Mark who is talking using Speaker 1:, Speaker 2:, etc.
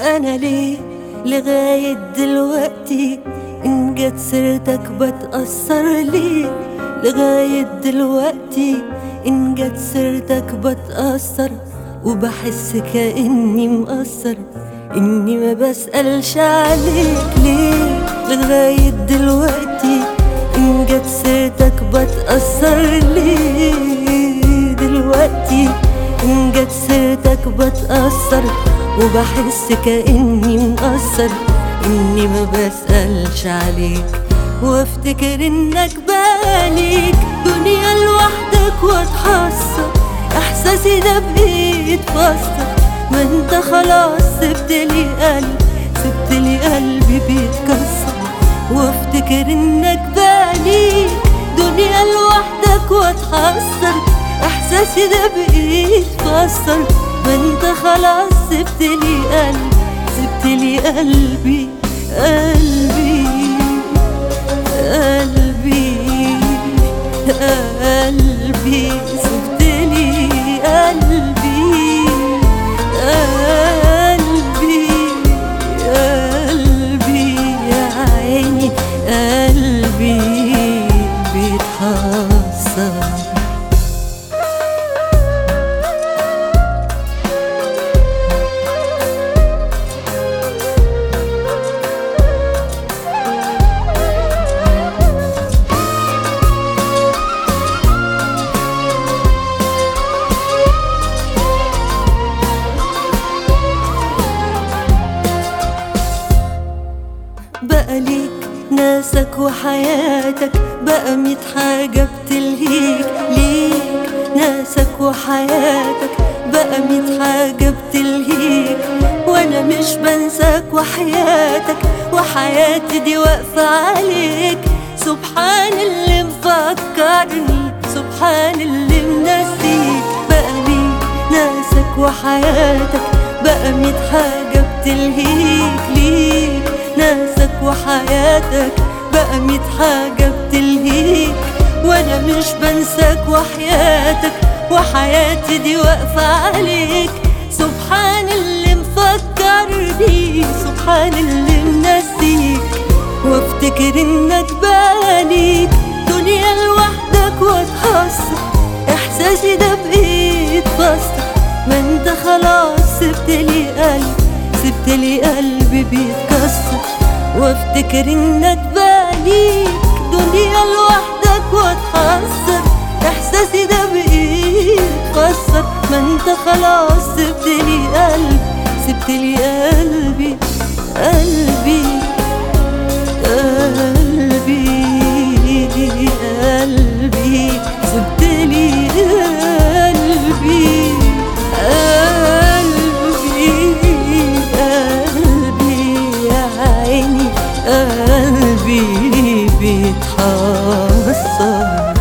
Speaker 1: انا ليه لغاية دلوقتي ان جت سيرتك بتأثر ليه لغاية دلوقتي ان جت سيرتك بتأثر وبحس كأني مقصر اني ما بسألش عليك ليه لغاية دلوقتي ان جت سيرتك بتأثر ليه دلوقتي ان جت سيرتك بتأثر وبحس كأني مقصر إني ما بسألش عليك وافتكر إنك باليك دنيا لوحدك واتحسر إحساسي ده بإيد فاصلة ما انت خلاص سبتلي قلب سبتلي قلبي بيتكسر وافتكر إنك باليك دنيا لوحدك واتحسر إحساسي ده بإيد فاصل ما انت خلاص سبتلي قلبي سبتلي قلبي قلبي قلبي قلبي سبتلي قلبي قلبي قلبي يا عيني قلبي بيتحسر بقى ليك ناسك وحياتك بقى ميت حاجة بتلهيك ليك ناسك وحياتك بقى ميت حاجة بتلهيك وانا مش بنساك وحياتك وحياتي دي واقفة عليك سبحان اللي مفكرني سبحان اللي منسيك بقى ليك ناسك وحياتك بقى ميت حاجة بتلهيك ليك ناسك وحياتك بقى ميت حاجة بتلهيك وانا مش بنساك وحياتك وحياتي دي واقفة عليك سبحان اللي مفكرني سبحان اللي منسيك وافتكر انك باليك دنيا لوحدك واتحسر احساسي ده بايد بسطة ما انت خلاص سبتلي قلبي سبتلي قلبي بيتكسر وافتكر انك باليك دنيا لوحدك واتحسر احساسي ده بايد كسر ما انت خلاص سبتلي قلبي سبتلي قلبي قلبي قلبي قلبي سبتلي قلبي قلبي قلبي يا عيني قلبي بيتحسر